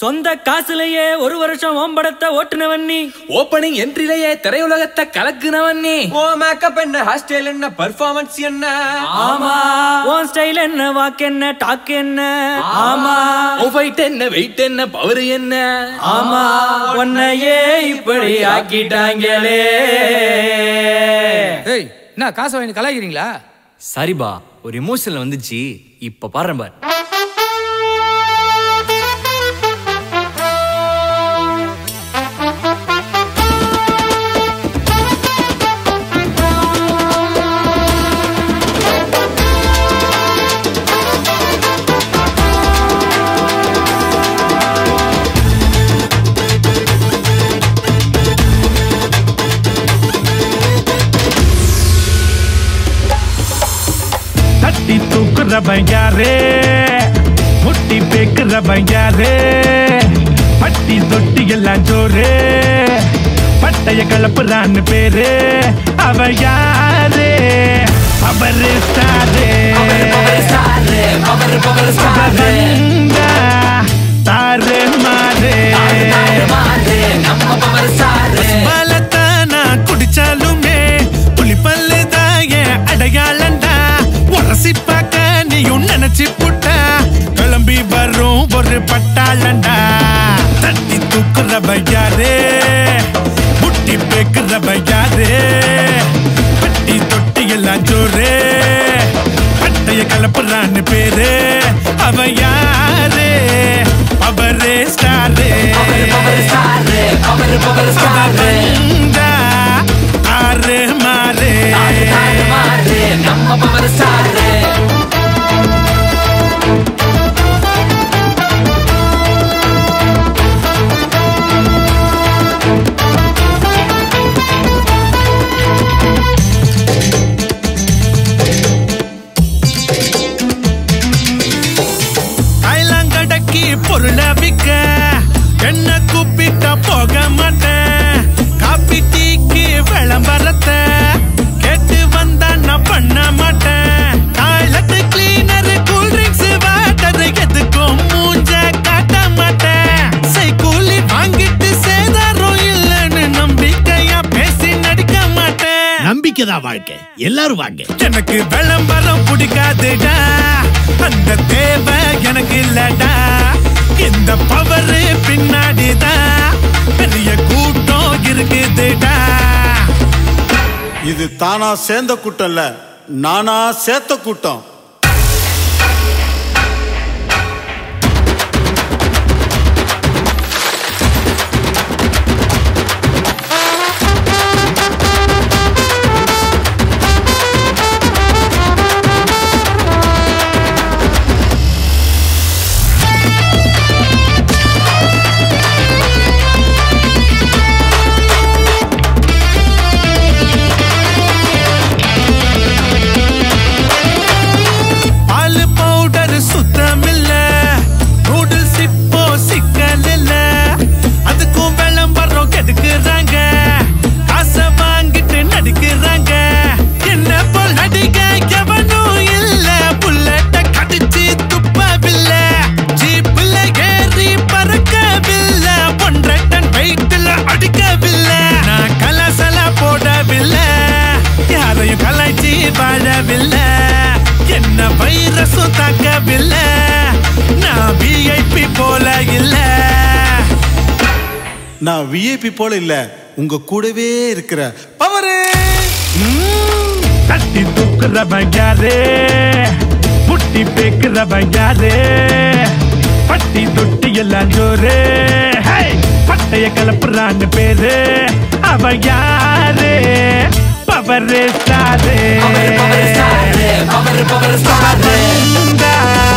சொந்த காசுலயே ஒரு வருஷம் ஓம்படத்தை ஓட்டுனவன் நீ ஓப்பனிங் என்ட்ரிலேயே திரையுலகத்தை கலக்குனவன் நீ ஓ மேக்கப் என்ன ஹேர் ஸ்டைல் என்ன பர்ஃபார்மன்ஸ் என்ன ஆமா உன் ஸ்டைல் என்ன வாக்கு என்ன டாக் என்ன ஆமா உன் ஃபைட் என்ன வெயிட் என்ன பவர் என்ன ஆமா உன்னையே இப்படி ஆக்கிட்டாங்களே ஏய் என்ன காசை வாங்கி கலாய்க்கிறீங்களா சரிபா ஒரு எமோஷன்ல வந்துச்சு இப்ப பாரு பார் தட்டி தூக்குறவன் யாரு முட்டி பேக்குறவன் யாரு பட்டி தொட்டி எல்லாம் ஜோரு பட்டைய கலப்புறான்னு பேரு அவ யாரு அவரு சாரு அவரங்க தாரு மாறு மலத்தானா குடிச்சாலுமே புலிப்பல்லு தான் என் அடையாளண்டா உரசி பார்க்க நீயும் நினைச்சு புட்டா கிளம்பி வரும் ஒரு பட்டாளண்டா தட்டி தூக்குறவ யாரு முட்டி பேக்குறவ யாரு பட்டி தொட்டி எல்லாம் ஜோரு பட்டைய கலப்புறான்னு பேரு அவ யாரு அவரே ஸ்டாரு அவரங்க ஆறு மாறு கைலாங்கடக்கி பொருளை விக்க என்ன கூப்பிட்ட போக மாட்டேன் காப்பி டீக்கு விளம்பரத்தை கேட்டு வந்தா நான் பண்ண மாட்டேன் toilet cleaner cool drinks water எதுக்கும் மூஞ்ச காட்ட மாட்டேன் சைக்கூலி வாங்கிட்டு சேதாரம் இல்லைன்னு நம்பிக்கையா பேசி நடிக்க மாட்டேன் நம்பிக்கை தான் வாழ்க்கை எல்லாரும் வாங்க எனக்கு விளம்பரம் பிடிக்காதுடா அந்த தேவை எனக்கு இல்லடா இந்த பவர் பின்னாடிதான் பெரிய கூட்டம் இருக்குதுடா இது தானா சேர்ந்த கூட்டம் இல்ல நானா சேர்த்த கூட்டம் பால் பவுடர் சுத்தம் இல்ல நூடுல்ஸ் இப்போ சிக்கல் இல்ல அதுக்கும் விளம்பரம் கெடுக்குறாங்க காசை வாங்கிட்டு நடிக்கிறாங்க என்ன போல் நடிக எவனும் இல்ல புல்லட்ட கடிச்சு துப்பவில்லை ஜீப்ல ஏறி பறக்கவில்லை ஒன்றரை டன் வெயிட்ல அடிக்கவில்லை நான் கலாசல போடவில்லை யாரையும் கலாய்ச்சி வாழவில்லை என்ன வைரஸும் தாக்கவில்லை நான் விஐபி போல இல்ல நான் விஐபி போல இல்ல உங்க கூடவே இருக்கிற பவரே தட்டி தூக்குறவன் யாரு புட்டி பேக்குறவன் யாரு பட்டி தொட்டி எல்லாம் ஜோரு ஹே! பட்டைய கலப்புறான்னு பேரு அவ யாரு பவர் ஸ்டாரு அவரங்க